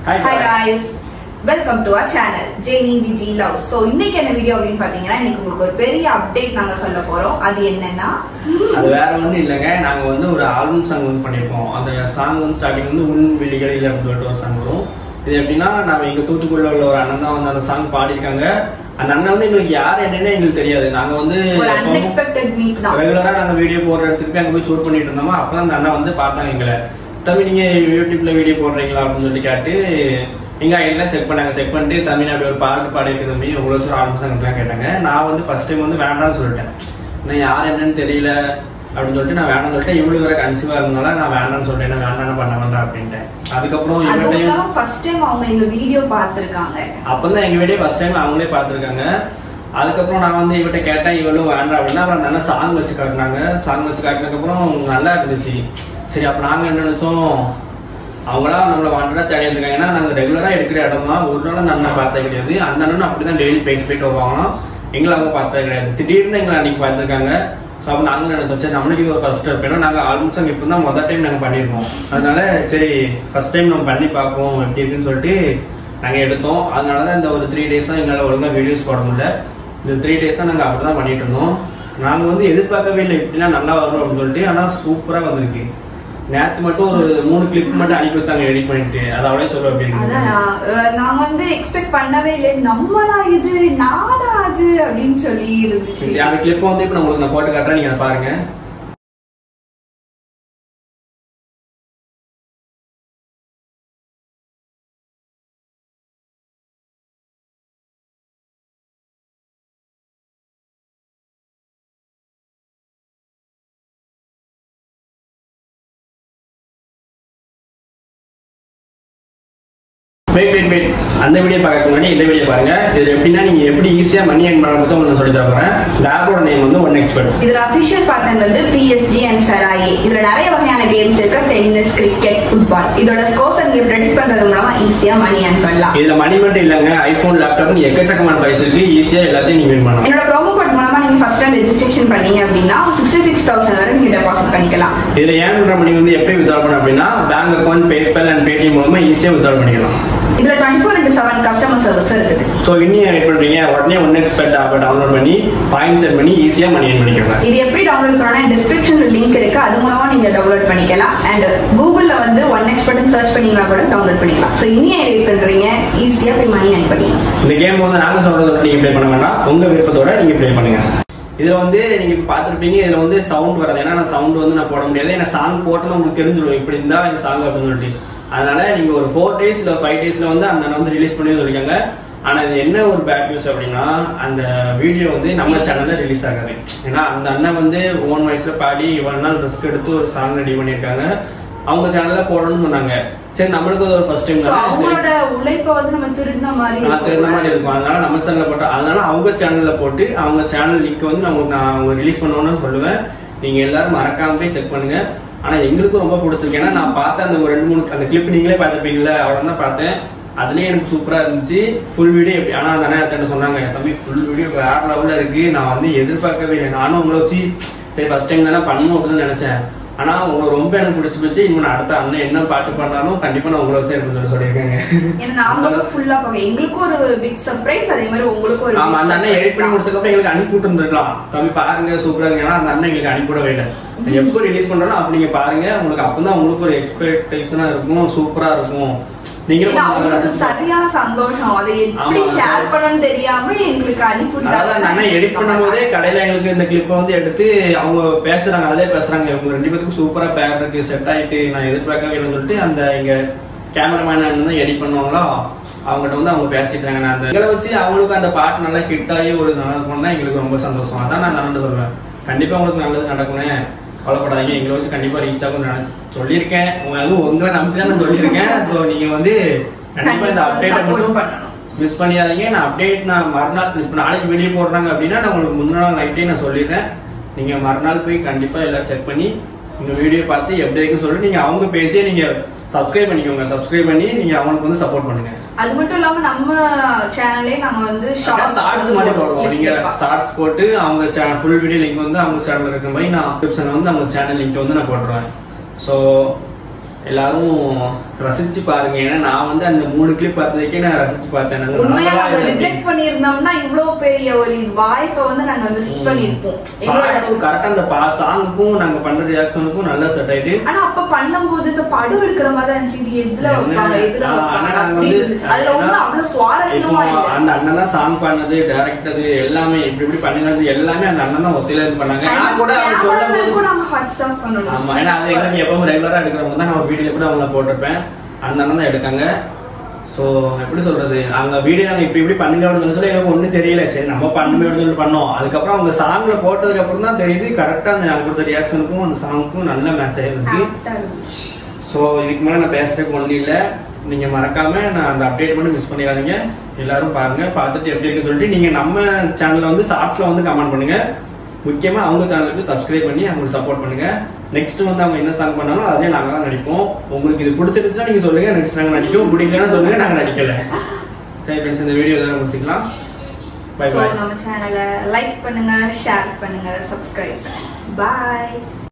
Hi, hi guys. Guys welcome to our channel Jeni Viji love so இன்னைக்கு என்ன video அப்படின்னு பார்த்தீங்கன்னா இன்னைக்கு உங்களுக்கு ஒரு பெரிய அப்டேட் நாங்க சொல்ல போறோம் அது என்னன்னா அது வேற ஒண்ணும் இல்லைங்க நாங்க வந்து ஒரு ஆல்பம் சாங் வந்து பண்ணிருப்போம் அந்த சாங் வந்து ஸ்டார்டிங் வந்து உன் வெளிகளில் அப்படின்னு சொல்லிட்டு ஒரு சாங் வரும் இது எப்படின்னா நம்ம எங்க தூத்துக்குடியில் உள்ள ஒரு அண்ணன் தான் வந்து அந்த சாங் பாடியிருக்காங்க அந்த அண்ணன் வந்து எங்களுக்கு யார் என்னன்னு எங்களுக்கு தெரியாது நாங்க வந்து ஒரு அன்எக்ஸ்பெக்டட் மீட் தான் ரெகுலரா நாங்க வீடியோ போடுற இடத்துக்கு போய் அங்க போய் ஷூட் பண்ணிட்டு இருந்தோமா அப்பதான் அந்த அண்ணன் வந்து பார்த்தாங்க எங்களை தம்பி நீங்க யூடியூப்ல வீடியோ போடுறீங்களா அப்படின்னு சொல்லி கேட்டு எங்க எல்லாம் செக் பண்ணாங்க செக் பண்ணிட்டு தம்பி நான் அப்படி ஒரு பாட்டு பாடியிருக்கு தம்பி உங்களை வச்சு ஆல்பம் சாங்லாம் கேட்டாங்க நான் வந்து ஃபர்ஸ்ட் டைம் வந்து வேண்டாம்னு சொல்லிட்டேன் நான் யார் என்னன்னு தெரியல அப்படின்னு சொல்லிட்டு நான் வேணாம்னு சொல்லிட்டு இவ்வளவு வேற கன்சீவா இருந்தனால நான் வேண்டாம்னு சொல்லிட்டேன் நான் வேண்டாம் பண்ண வேண்டாம் அப்படின்ட்டேன் அதுக்கப்புறம் அதுவும் இவர்கிட்டையும் இல்லாம ஃபர்ஸ்ட் டைம் அவங்க எங்க வீடியோ பார்த்திருக்காங்க அப்பதான் எங்க வீடியோ ஃபர்ஸ்ட் டைம் அவங்களே பார்த்துருக்காங்க அதுக்கப்புறம் நான் வந்து இவட்ட கேட்டேன் இவளும் வேண்டாம் அப்படின்னா அப்புறம் நல்லா சாங் வச்சு காட்டினாங்க சாங் வச்சு காட்டினதுக்கப்புறம் நல்லா இருந்துச்சு சரி அப்ப நாங்க என்ன நினைச்சோம் அவங்களா நம்மள வாண்டடா தேடி இருக்காங்க ஏன்னா நாங்க ரெகுலரா எடுக்கிற இடம் தான் ஒரு நாள் அந்த அண்ணன் பார்த்தது கிடையாது அந்த அண்ணனும் அப்படிதான் டெய்லி போயிட்டு போயிட்டு வருவாங்களாம் எங்களை அவங்க பார்த்தது கிடையாது திடீர்னு எங்களை அன்னைக்கு பார்த்துருக்காங்க ஸோ அப்போ நாங்களும் நினைச்சோம் சரி நம்மளுக்கு இது ஒரு ஃபர்ஸ்ட் ஸ்டெப் ஏன்னா நாங்கள் ஆல்பம் சாங் இப்போ தான் மொதல் டைம் நாங்கள் பண்ணியிருக்கோம் அதனால சரி ஃபர்ஸ்ட் டைம் நம்ம பண்ணி பார்ப்போம் எப்படி இருக்குன்னு சொல்லிட்டு நாங்கள் எடுத்தோம் அதனால தான் இந்த ஒரு த்ரீ டேஸாக எங்களால் ஒழுங்காக வீடியோஸ் போட முடியல இந்த த்ரீ டேஸாக நாங்கள் அப்படி தான் பண்ணிட்டு இருந்தோம் நாங்கள் வந்து எதிர்பார்க்கவே இல்லை இப்படிலாம் நல்லா வரும் அப்படின்னு சொல்லிட்டு ஆனால் சூப்பராக வந்திருக்கு நேற்று மட்டும் ஒரு மூணு கிளிப் மட்டும் அனுப்பி வச்சாங்க எடிட் பண்ணிட்டு அதை அவளே சொல்ல அப்படி அதான் இருக்கு நான், அஹ், நான் வந்து எக்ஸ்பெக்ட் பண்ணவே இல்லை நம்மளா இது நானா அது அப்படின்னு சொல்லி இருந்துச்சு சரி, அந்த கிளிப் வந்து இப்போ நான் உங்களுக்கு நான் போட்டு காட்டுறேன் நீங்கள் அதை பாருங்க வெயிட் வெயிட் வெயிட் அந்த வீடியோ பார்க்க முன்னாடி இந்த வீடியோ பாருங்க இது எப்படின்னா நீங்க எப்படி ஈஸியா மணி ஏர்ன் பண்ண மட்டும் உங்களுக்கு சொல்லி தர போறேன் இந்த ஆப்போட நேம் வந்து ஒன் எக்ஸ்பர்ட் இதுல அபிஷியல் பார்ட்னர் வந்து பிஎஸ்ஜி அண்ட் சராயே இதுல நிறைய வகையான கேம்ஸ் இருக்கு டென்னிஸ் கிரிக்கெட் ஃபுட்பால் இதோட ஸ்கோர்ஸ் அண்ட் ரெடி பண்றது மூலமா ஈஸியா மணி ஏர்ன் பண்ணலாம் இதுல மணி மட்டும் இல்லைங்க ஐபோன் லேப்டாப் எக்கச்சக்கமான பிரைஸ் இருக்கு ஈஸியா எல்லாத்தையும் நீங்க வின் பண்ணலாம் என்னோட ப்ரோமோ கோட் மூலமா நீங்க ஃபர்ஸ்ட் டைம் ரெஜிஸ்ட்ரேஷன் பண்ணீங்க அப்படின்னா சிக்ஸ்டி சிக்ஸ் தௌசண்ட் வரை நீங்க டெபாசிட் பண்ணிக்கலாம் இதுல ஏன் பண்ற மணி வந்து எப்படி வித்ட்ரா பண்ண அப்படின்னா bank account PayPal and Paytm மூலமா ஈஸியா வித்ட்ரா பண்ணிக்கலாம் இதுல twenty four into seven customer service இருக்குது ஸோ இன்னும் ஏன் பண்றீங்க உடனே ஒன் எக்ஸ்பர்ட் ஆப்பை டவுன்லோட் பண்ணி பாயிண்ட் செட் பண்ணி ஈஸியா மணி ஏர்ன் பண்ணிக்கலாம் இது எப்படி டவுன்லோட் பண்ணா டிஸ்கிரிப்ஷன்ல லிங்க் இருக்கு அது மூலமா நீங்க டவுன்லோட் பண்ணிக்கலாம் அண்ட் கூகுள்ல வந்து ஒன் எக்ஸ்பர்ட் சர்ச் பண்ணீங்கன்னா கூட டவுன்லோட் பண்ணிக்கலாம் ஸோ இனி வெயிட் பண்றீங்க ஈஸியா போய் மணி ஏர்ன் பண்ணிக்கலாம் இந்த கேம் வந்து நாங்க சொல்றதோட நீங்க ப்ளே பண்ண வேண்டாம் உங்க விருப்பத்தோட நீங்க ப்ளே பண்ணுங்க இதுல வந்து நீங்க இப்ப பாத்துருப்பீங்க இதுல வந்து சவுண்ட் வராது ஏன்னா நான் சவுண்ட் வந்து நான் போட முடியாது ஏன்னா சாங் போட்டோன்னு உங்களுக்கு தெரிஞ்சிடும் இப்படி இருந்தா இந்த சாங் அப்படின்னு சொல்லிட்டு அதனால நீங்க ஒரு ஃபோர் டேஸ் இல்ல ஃபைவ் டேஸ்ல வந்து அந்த அண்ணன் வந்து ரிலீஸ் பண்ணி சொல்லிருக்காங்க ஆனா இது என்ன ஒரு பேட் நியூஸ் அப்படின்னா அந்த வீடியோ வந்து நம்ம சேனல்ல ரிலீஸ் ஆகாது ஏன்னா அந்த அண்ணன் வந்து ஓன் வாய்ஸ்ல பாடி இவ்வளவு நாள் ரிஸ்க் எடுத்து ஒரு சாங் ரெடி பண்ணியிருக்காங்க அவங்க சேனல்ல போடணும்னு சொன்னாங்க சரி நம்மளுக்கு அது ஒரு ஃபர்ஸ்ட் டைம் ஸோ தானே சரி. அவங்களோட உழைப்பை வந்து நம்ம திருடின மாதிரி நான் தெரிஞ்ச இருக்கும். மாதிரி இருக்கும் அதனால நம்ம சேனல்ல போட்டோம் அதனால அவங்க சேனல்ல போட்டு அவங்க சேனல் லிங்க் வந்து நான் உங்களுக்கு நான் அவங்க ரிலீஸ் பண்ணணும்னு சொல்லுவேன் நீங்க எல்லாரும் மறக்காம போய் செக் பண்ணுங்க ஆனா எங்களுக்கும் ரொம்ப பிடிச்சிருக்கு ஏன்னா நான் பார்த்த அந்த ஒரு ரெண்டு மூணு அந்த கிளிப் நீங்களே பார்த்துருப்பீங்களா அவ்வளோ தான் பார்த்தேன் அதுலயே எனக்கு சூப்பரா இருந்துச்சு ஃபுல் வீடியோ எப்படி ஆனா அந்த அண்ணன் சொன்னாங்க தம்பி ஃபுல் வீடியோ வேற லெவல்ல இருக்கு நான் வந்து எதிர்பார்க்கவே இல்லை நானும் உங்களை வச்சு சரி ஃபர்ஸ்ட் டைம் தானே பண்ணணும் அப்படின்னு நினைச்சேன் ஆனா உங்களை ரொம்ப எனக்கு பிடிச்சி போச்சு இன்னும் அடுத்த அண்ணன் என்ன பாட்டு பண்ணாலும் கண்டிப்பா நான் உங்களை வச்சு எடுத்து சொல்லி சொல்லியிருக்கேங்க ஏன்னா நாங்களும் ஃபுல்லா பார்க்க எங்களுக்கும் ஒரு பிக் சர்ப்ரைஸ் அதே மாதிரி உங்களுக்கும் ஒரு ஆமா big அந்த அண்ணன் எடிட் பண்ணி surprise முடிச்சதுக்கு அப்புறம் எங்களுக்கு அனுப்பி விட்டுருந்துருக்கலாம் தம்பி பாருங்க சூப்பரா இருக்கு ஏன்னா அந்த அண்ணன் எங்களுக்கு அனுப்பிவிடவே இல்லை எப்போ ரிலீஸ் பண்றோம் அப்ப நீங்க பாருங்க உங்களுக்கு அப்பதான் உங்களுக்கு ஒரு எக்ஸ்பெக்டேஷனா இருக்கும் சூப்பரா இருக்கும் நீங்களும் ஏன்னா கொஞ்சம் அவங்களுக்கு ரசிச்சு- சரியான சந்தோஷம் அதை எப்படி ஆமா. ஷேர் பண்ணணும்னு தெரியாம எங்களுக்கு அனுப்பி அதாவது அந்த அண்ணன் எடிட் பண்ணும்போதே கடையில எங்களுக்கு இந்த கிளிப்பை வந்து எடுத்து அவங்க பேசுறாங்க அதிலே பேசுறாங்க இவங்க ரெண்டு பேத்துக்கும் சூப்பரா பேர் இருக்கு செட் ஆயிட்டு நான் எதிர்பார்க்கவே இல்லைன்னு சொல்லிட்டு அந்த எங்க கேமராமேன் அண்ணன் தான் எடிட் பண்ணுவாங்களோ அவங்ககிட்ட வந்து அவங்க பேசிட்டாங்க நான் அந்த எங்களை வச்சு அவங்களுக்கு அந்த பாட்டு நல்லா ஹிட் ஆகி ஒரு நல்லா இருக்கும்னா எங்களுக்கு ரொம்ப சந்தோஷம் அதான் நான் நடந்து சொல்லுவேன் கண்டிப்பா உங்களுக்கு நல்லது நடக்கும்னு கவலைப்படாதீங்க எங்களை வச்சு கண்டிப்பா ரீச் ஆகும் நான் சொல்லியிருக்கேன் உங்க அதுவும் உங்களை நம்பி தான் நான் சொல்லியிருக்கேன் ஸோ நீங்க வந்து கண்டிப்பா இந்த அப்டேட்டை சப்போர்ட் மட்டும் பண்ணணும் மிஸ் பண்ணிடாதீங்க நான் அப்டேட் நான் மறுநாள் இப்போ நாளைக்கு வெளியே போடுறாங்க அப்படின்னா நான் உங்களுக்கு முந்தின நாள் நைட்டே நான் சொல்லிடுறேன் நீங்க மறுநாள் போய் கண்டிப்பா எல்லாம் செக் பண்ணி இந்த வீடியோ பார்த்து எப்படி இருக்குன்னு சொல்லிட்டு நீங்க அவங்க பேஜே நீங்க சப்ஸ்கிரைப் பண்ணிக்கோங்க சப்ஸ்கிரைப் பண்ணி நீங்க அவங்களுக்கு வந்து சப்போர்ட் பண்ணுங்க அது மட்டும் இல்லாம நம்ம சேனல்லே நாங்க வந்து ஷார்ட்ஸ் மாதிரி போடுவோம் நீங்க ஷார்ட்ஸ் போட்டு அவங்க சேனல் ஃபுல் வீடியோ லிங்க் வந்து அவங்க சேனல் இருக்கிற மாதிரி நான் டிஸ்கிரிப்ஷன்ல வந்து அவங்க சேனல் லிங்க் வந்து நான் போட்டுருவேன் ஸோ எல்லாரும் ரசிச்சு பாருங்க ஏன்னா நான் வந்து அந்த மூணு கிளிப் பார்த்ததுக்கே நான் ரசிச்சு பார்த்தேன் நாங்க உண்மையா நாங்களா அவங்க இதை- ரிஜெக்ட் பண்ணியிருந்தோம்னா இவ்வளவு பெரிய ஒரு வாய்ப்பை வந்து நாங்க மிஸ் பண்ணிருப்போம் எங்களோட பாட்டுக்கும் கரெக்டா அந்த பா சாங்குக்கும் நாங்க பண்ற ரியாக்ஷனுக்கும் நல்லா செட் ஆயிட்டு ஆனா அப்ப பண்ணும்போது இந்த படம் எடுக்கிற மாதிரி தான் இருந்துச்சு இது எதுல என்ன? வைப்பாங்க எதுல ஆ, வைப்பாங்க ஆனா நாங்க அப்படி வந்து- இருந்துச்சு அதுல ஒண்ணும் ஏன்னா, அவ்வளவு இப்போ சுவாரஸ்யமா இல்ல அந்த அண்ணன் தான் சாங் பண்ணது டைரக்டர் எல்லாமே இப்படி இப்படி பண்ணினது எல்லாமே அந்த அண்ணன் தான் ஒத்தையில இருந்து பண்ணாங்க நான் கூட அவங்க சொல்லும் போது கேமராமேனுக்கும் நாங்க ஹாட்ஸ் ஆஃப் பண்ணணும் ஆமா ஏன்னா அது எங்களுக்கு எப்பவும் ரெகுலரா எடுக்கிறவங்க தான் நான் வீடியோல கூட அவங்கள போட்டிருப்பேன் அந்த அண்ணன் தான் எடுக்காங்க ஸோ எப்படி சொல்றது அவங்க வீடியோ நாங்க இப்படி இப்படி பண்ணுங்க அப்படின்னு சொல்லி எனக்கு ஒன்றும் தெரியல சரி நம்ம பண்ணுமே அப்படின்னு சொல்லி பண்ணோம் அதுக்கப்புறம் அவங்க சாங்ல போட்டதுக்கு அப்புறம் தான் தெரியுது கரெக்டா அந்த அவங்க கொடுத்த ரியாக்ஷனுக்கும் அந்த சாங்க்கும் நல்ல மேட்ச் ஆயிருக்கு Apt ஆ இருந்துச்சு. ஸோ இதுக்கு மேலே நான் பேசுறதுக்கு ஒன்றும் இல்லை நீங்கள் மறக்காம நான் அந்த அப்டேட் மட்டும் மிஸ் பண்ணிடாதீங்க எல்லாரும் பாருங்க பார்த்துட்டு எப்படி இருக்குன்னு சொல்லிட்டு நீங்கள் நம்ம சேனலில் வந்து ஷார்ட்ஸில் வந்து கமெண்ட் பண்ணுங்க முக்கியமாக அவங்க சேனலுக்கு சப்ஸ்கிரைப் பண்ணி அவங்களுக்கு சப்போர்ட் பண்ணுங்க நெக்ஸ்ட் வந்து அவங்க என்ன சாங் பண்ணாலும் அதே நாங்கள் தான் நடிப்போம் உங்களுக்கு இது பிடிச்சிருந்துச்சா நீங்கள் சொல்லுங்க நெக்ஸ்ட் நாங்கள் நடிப்போம் பிடிக்கலன்னு சொல்லுங்க நாங்கள் நடிக்கல சரி ஃப்ரெண்ட்ஸ் இந்த வீடியோ தான் முடிச்சுக்கலாம் பை So, பாய் நம்ம சேனலை லைக் பண்ணுங்க ஷேர் பண்ணுங்க சப்ஸ்கிரைப் பண்ணுங்க பாய்